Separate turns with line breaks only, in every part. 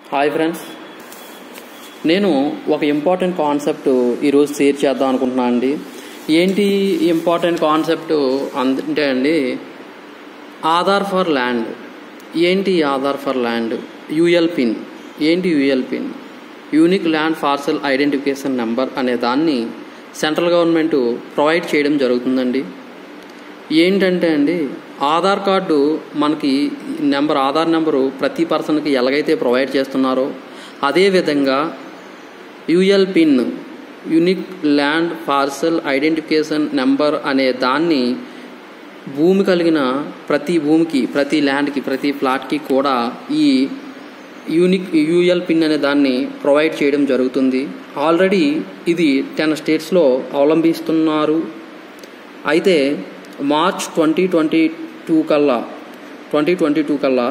hi friends నేను ఒక important concept ఈరోజు షేర్ చేద్దాం అనుకుంటున్నాను అండి ఏంటి ఇంపార్టెంట్ కాన్సెప్ట్ అంటే అండి ఆధార్ ఫర్ ల్యాండ్ ఏంటి Aadhaar for land UL PIN ఏంటి UL PIN unique land parcel identification number అనే దాన్ని సెంట్రల్ గవర్నమెంట్ ప్రొవైడ్ చేయడం జరుగుతుందండి ఏంటంటే అండి ఆధార్ కార్డు మనకి నెంబర్ ఆధార్ నెంబరు ప్రతి పర్సన్కి ఎలాగైతే ప్రొవైడ్ చేస్తున్నారో అదేవిధంగా UL PIN unique land parcel identification number అనే దాన్ని భూమి కలిగిన ప్రతి భూమికి ప్రతి ల్యాండ్కి ప్రతి ప్లాట్కి కూడా ఈ యూనిక్ యూఎల్ పిన్ అనే దాన్ని ప్రొవైడ్ చేయడం జరుగుతుంది ఆల్రెడీ ఇది టెన్ స్టేట్స్లో అవలంబిస్తున్నారు అయితే మార్చ్ ట్వంటీ ట్వంటీ టూ కల్లా ట్వంటీ ట్వంటీ టూ కల్లా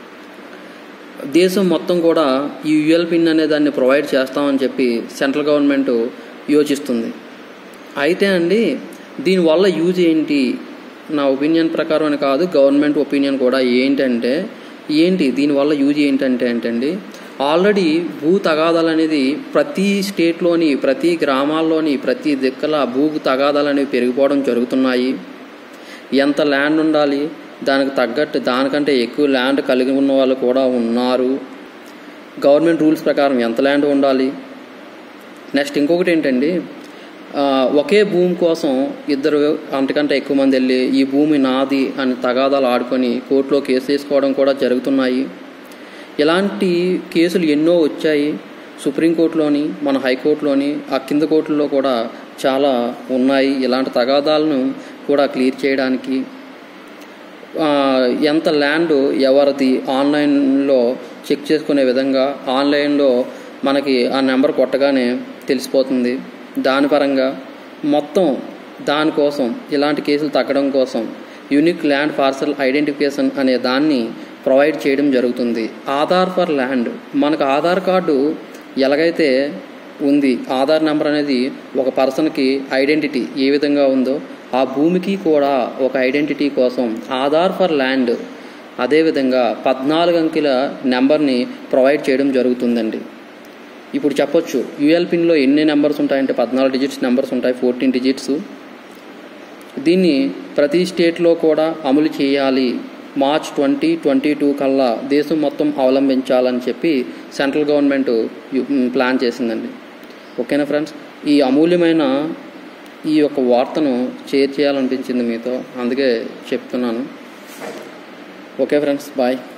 దేశం మొత్తం కూడా ఈ యుఎల్ పిన్ అనే దాన్ని ప్రొవైడ్ చేస్తామని చెప్పి సెంట్రల్ గవర్నమెంట్ యోచిస్తుంది అయితే అండి దీనివల్ల యూజ్ ఏంటి నా ఒపీనియన్ ప్రకారం అని కాదు గవర్నమెంట్ ఒపీనియన్ కూడా ఏంటంటే ఏంటి దీనివల్ల యూజ్ ఏంటంటే ఏంటండి ఆల్రెడీ భూ తగాదాలు అనేది ప్రతి స్టేట్లోని ప్రతి గ్రామాల్లోని ప్రతి దిక్కల భూ తగాదాలు అనేవి పెరిగిపోవడం జరుగుతున్నాయి ఎంత ల్యాండ్ ఉండాలి దానికి తగ్గట్టు దానికంటే ఎక్కువ ల్యాండ్ కలిగి ఉన్న వాళ్ళు కూడా ఉన్నారు గవర్నమెంట్ రూల్స్ ప్రకారం ఎంత ల్యాండ్ ఉండాలి నెక్స్ట్ ఇంకొకటి ఏంటండి ఒకే భూమి కోసం ఇద్దరు అంతకంటే ఎక్కువ మంది వెళ్ళి ఈ భూమి నాది అని తగాదాలు ఆడుకొని కోర్టులో కేసు వేసుకోవడం కూడా జరుగుతున్నాయి ఇలాంటి కేసులు ఎన్నో వచ్చాయి సుప్రీంకోర్టులోని మన హైకోర్టులోని ఆ కింద కోర్టుల్లో కూడా చాలా ఉన్నాయి ఇలాంటి తగాదాలను కూడా క్లియర్ చేయడానికి ఎంత ల్యాండ్ ఎవరిది ఆన్లైన్లో చెక్ చేసుకునే విధంగా ఆన్లైన్లో మనకి ఆ నెంబర్ కొట్టగానే తెలిసిపోతుంది దాని పరంగా మొత్తం దానికోసం ఇలాంటి కేసులు తగ్గడం కోసం యూనిక్ ల్యాండ్ పార్సల్ ఐడెంటిఫికేషన్ అనే దాన్ని ప్రొవైడ్ చేయడం జరుగుతుంది ఆధార్ ఫర్ ల్యాండ్ మనకు ఆధార్ కార్డు ఎలాగైతే ఉంది ఆధార్ నెంబర్ అనేది ఒక పర్సన్కి ఐడెంటిటీ ఏ విధంగా ఉందో ఆ భూమికి కూడా ఒక ఐడెంటిటీ కోసం ఆధార్ ఫర్ ల్యాండ్ అదేవిధంగా పద్నాలుగు అంకెల నెంబర్ని ప్రొవైడ్ చేయడం జరుగుతుందండి ఇప్పుడు చెప్పొచ్చు యూఎల్ పిన్లో ఎన్ని నెంబర్స్ ఉంటాయంటే పద్నాలుగు డిజిట్స్ నెంబర్స్ ఉంటాయి ఫోర్టీన్ డిజిట్స్ దీన్ని ప్రతి స్టేట్లో కూడా అమలు చేయాలి మార్చ్ ట్వంటీ ట్వంటీ టూ కల్లా దేశం మొత్తం అవలంబించాలని చెప్పి సెంట్రల్ గవర్నమెంట్ ప్లాన్ చేసిందండి ఓకేనా ఫ్రెండ్స్ ఈ అమూల్యమైన ఈ యొక్క వార్తను షేర్ చేయాలనిపించింది మీతో అందుకే చెప్తున్నాను ఓకే ఫ్రెండ్స్ బాయ్